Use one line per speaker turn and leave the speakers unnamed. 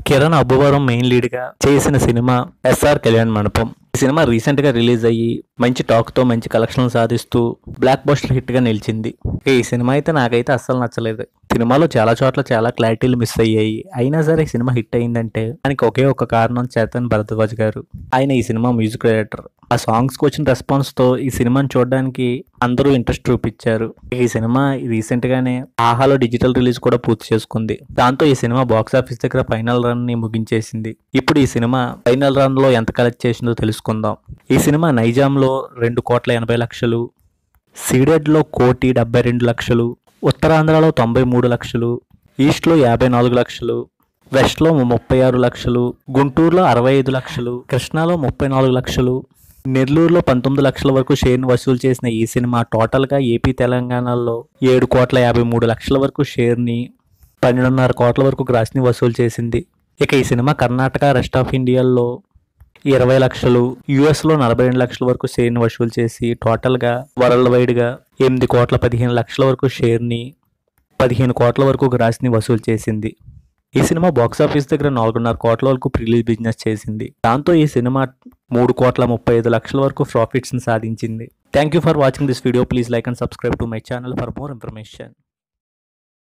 Kiran అబ్బువరం main lead గా చేసిన cinema SR Kalyan మండపం ఈ సినిమా రీసెంట్ గా రిలీజ్ అయ్యి మంచి టాక్ తో మంచి కలెక్షన్లు సాధిస్తూ బ్లాక్ బస్టర్ హిట్ గా నిలిచింది ఈ సినిమా అయితే నాకైతే అస్సలు నచ్చలేదు సినిమాలో చాలా చోట్ల చాలా క్లారిటీలు మిస్ అయ్యాయి అయినా సరే ఈ సినిమా హిట్ అయిందంటే దానికి ఒకే ఒక కారణం చేతన్ భరద్వాజ్ గారు ఆయన ఈ సినిమా మ్యూజిక్ డైరెక్టర్ ఆ సాంగ్స్ కి వచ్చిన రెస్పాన్స్ తో ఈ సినిమాని చూడడానికి అందరూ ఇంట్రెస్ట్ చూపించారు ఈ సినిమా రీసెంట్ గానే ఆహాలో డిజిటల్ రిలీజ్ కూడా పూర్తి చేసుకుంది దాంతో ఈ సినిమా బాక్స్ ఆఫీస్ దగ్గర ఫైనల్ రన్ ని ముగించేసింది ఇప్పుడు ఈ సినిమా ఫైనల్ రన్ లో ఎంత కలెక్ట్ చేసిందో తెలుసుకుందాం ఈ సినిమా నైజాంలో రెండు కోట్ల ఎనభై లక్షలు సీడెడ్లో కోటి డెబ్బై రెండు లక్షలు ఉత్తరాంధ్రలో తొంభై మూడు లక్షలు ఈస్ట్లో యాభై నాలుగు లక్షలు వెస్ట్లో ముప్పై ఆరు లక్షలు గుంటూరులో అరవై ఐదు లక్షలు కృష్ణాలో ముప్పై నాలుగు లక్షలు నెల్లూరులో పంతొమ్మిది లక్షల వరకు షేర్ను వసూలు చేసిన ఈ సినిమా టోటల్గా ఏపీ తెలంగాణలో ఏడు కోట్ల యాభై మూడు లక్షల వరకు షేర్ని పన్నెండున్నర కోట్ల వరకు గ్రాస్ని వసూలు చేసింది ఇక ఈ సినిమా కర్ణాటక రెస్ట్ ఆఫ్ ఇండియాలో ఇరవై లక్షలు యుఎస్లో నలభై రెండు లక్షల వరకు షేర్ని వసూలు చేసి టోటల్గా వరల్డ్ వైడ్గా ఎనిమిది కోట్ల పదిహేను లక్షల వరకు షేర్ని పదిహేను కోట్ల వరకు గ్రాస్ని వసూలు చేసింది ఈ సినిమా బాక్స్ ఆఫీస్ దగ్గర నాలుగున్నర కోట్ల వరకు ప్రిలీజ్ బిజినెస్ చేసింది దాంతో ఈ సినిమా మూడు కోట్ల ముప్పై ఐదు లక్షల వరకు ప్రాఫిట్స్ని సాధించింది thank you for watching this video please like and subscribe to my channel for more information